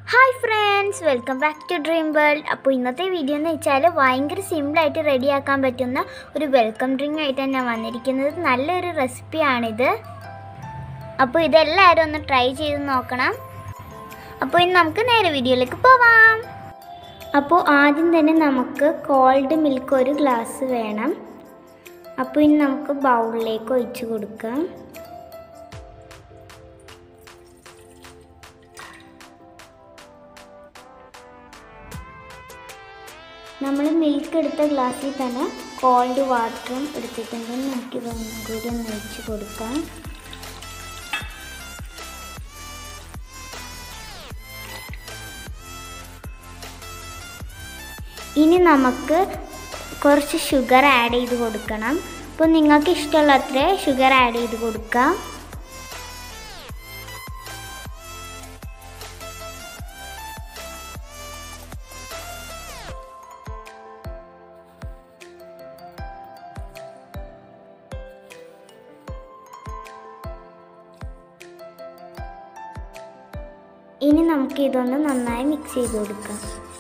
hi friends welcome back to dream world അപ്പോൾ ഇന്നത്തെ video എന്ന് വെച്ചാൽ ഭയങ്കര സിമ്പിളായിട്ട് റെഡിയാക്കാൻ പറ്റുന്ന ഒരു വെൽക്കം ഡ്രിങ്ക് ആയിട്ടാണ് ഞാൻ വന്നിരിക്കുന്നത് നല്ലൊരു റെസിപ്പിയാണിത് അപ്പോൾ ഇതെല്ലാവരും ഒന്ന് ട്രൈ ചെയ്ത് നോക്കണം അപ്പോൾ ഇനി നമുക്ക് നേരെ വീഡിയോയിലേക്ക് പോവാം അപ്പോൾ ആദ്യം തന്നെ നമുക്ക് കോൾഡ് മിൽക്ക് ഒരു ഗ്ലാസ് വേണം അപ്പോൾ ഇനി നമുക്ക് ബൗളിലേക്ക് ഒഴിച്ച് കൊടുക്കാം നമ്മൾ മിൽക്ക് എടുത്ത ഗ്ലാസ്സിൽ തന്നെ കോൾഡ് വാട്ടറും എടുത്തിട്ടുണ്ടെങ്കിൽ നമുക്ക് ഇതൊന്നും കൂടി ഒന്ന് ഒഴിച്ച് കൊടുക്കാം ഇനി നമുക്ക് കുറച്ച് ഷുഗർ ആഡ് ചെയ്ത് കൊടുക്കണം അപ്പോൾ നിങ്ങൾക്ക് ഇഷ്ടമുള്ള അത്ര ഷുഗർ ആഡ് ചെയ്ത് കൊടുക്കാം ഇനി നമുക്ക് ഇതൊന്ന് നന്നായി മിക്സ് ചെയ്ത് കൊടുക്കാം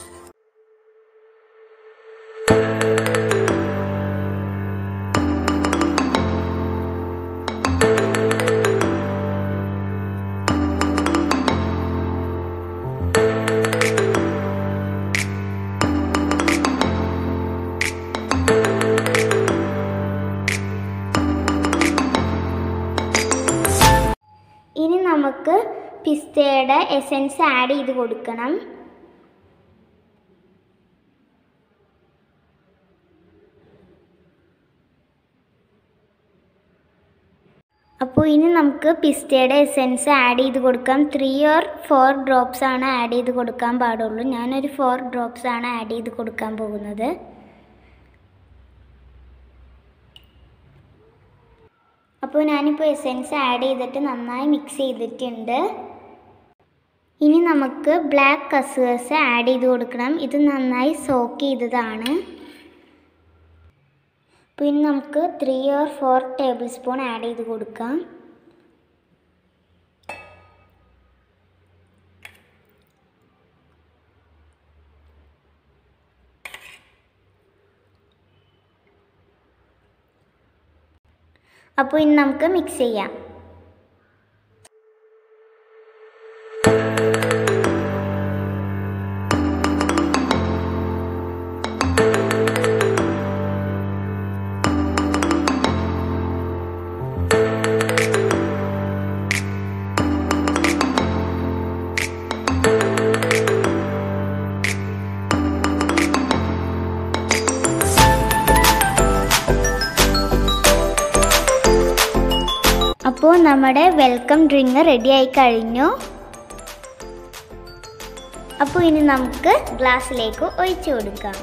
ഇനി നമുക്ക് പിസ്തയുടെ എസൻസ് ആഡ് ചെയ്ത് കൊടുക്കണം അപ്പോൾ ഇനി നമുക്ക് പിസ്തയുടെ എസൻസ് ആഡ് ചെയ്ത് കൊടുക്കാം ത്രീ ഓർ ഫോർ ഡ്രോപ്സ് ആണ് ആഡ് ചെയ്ത് കൊടുക്കാൻ പാടുള്ളൂ ഞാനൊരു ഫോർ ഡ്രോപ്സ് ആണ് ആഡ് ചെയ്ത് കൊടുക്കാൻ പോകുന്നത് അപ്പോൾ ഞാനിപ്പോൾ എസെൻസ് ആഡ് ചെയ്തിട്ട് നന്നായി മിക്സ് ചെയ്തിട്ടുണ്ട് ഇനി നമുക്ക് ബ്ലാക്ക് കസുകസ് ആഡ് ചെയ്ത് കൊടുക്കണം ഇത് നന്നായി സോക്ക് ചെയ്തതാണ് അപ്പോൾ ഇനി നമുക്ക് three or four tablespoon add ചെയ്ത് കൊടുക്കാം അപ്പോൾ ഇനി നമുക്ക് മിക്സ് ചെയ്യാം അപ്പോൾ നമ്മുടെ വെൽക്കം ഡ്രിങ്ക് റെഡി ആയി കഴിഞ്ഞു അപ്പോൾ ഇനി നമുക്ക് ഗ്ലാസ്സിലേക്ക് ഒഴിച്ചു കൊടുക്കാം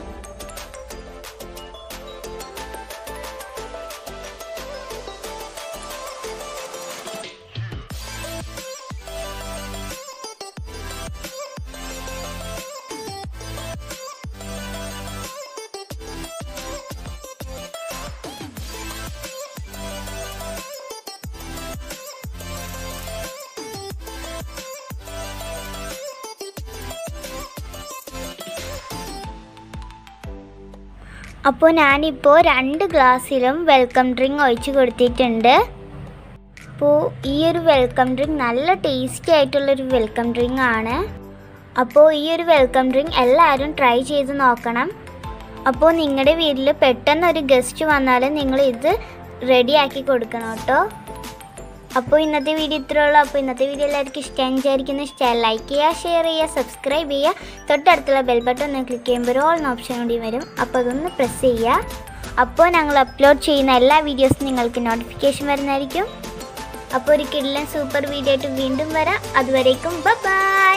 അപ്പോൾ ഞാനിപ്പോൾ രണ്ട് ഗ്ലാസ്സിലും വെൽക്കം ഡ്രിങ്ക് ഒഴിച്ച് കൊടുത്തിട്ടുണ്ട് അപ്പോൾ ഈ ഒരു വെൽക്കം ഡ്രിങ്ക് നല്ല ടേസ്റ്റി ആയിട്ടുള്ളൊരു വെൽക്കം ഡ്രിങ്ക് ആണ് അപ്പോൾ ഈ ഒരു വെൽക്കം ഡ്രിങ്ക് എല്ലാവരും ട്രൈ ചെയ്ത് നോക്കണം അപ്പോൾ നിങ്ങളുടെ വീട്ടിൽ പെട്ടെന്ന് ഒരു ഗസ്റ്റ് വന്നാൽ നിങ്ങൾ ഇത് റെഡിയാക്കി കൊടുക്കണം കേട്ടോ അപ്പോൾ ഇന്നത്തെ വീഡിയോ ഇത്രേ ഉള്ളൂ അപ്പോൾ ഇന്നത്തെ വീഡിയോ എല്ലാവർക്കും ഇഷ്ടം വിചാരിക്കുന്ന ഇഷ്ടമായി ലൈക്ക് ചെയ്യുക ഷെയർ ചെയ്യുക സബ്സ്ക്രൈബ് ചെയ്യുക തൊട്ടടുത്തുള്ള ബെൽ ബട്ടൺ ഒന്ന് ക്ലിക്ക് ചെയ്യുമ്പോൾ ഓൾ എന്ന ഓപ്ഷൻ കൂടി വരും അപ്പോൾ അതൊന്ന് പ്രസ് ചെയ്യുക അപ്പോൾ ഞങ്ങൾ അപ്ലോഡ് ചെയ്യുന്ന എല്ലാ വീഡിയോസും നിങ്ങൾക്ക് നോട്ടിഫിക്കേഷൻ വരുന്നതായിരിക്കും അപ്പോൾ ഒരു കിഡ്ലൻ സൂപ്പർ വീഡിയോ ആയിട്ട് വീണ്ടും വരാം അതുവരേക്കും ബൈ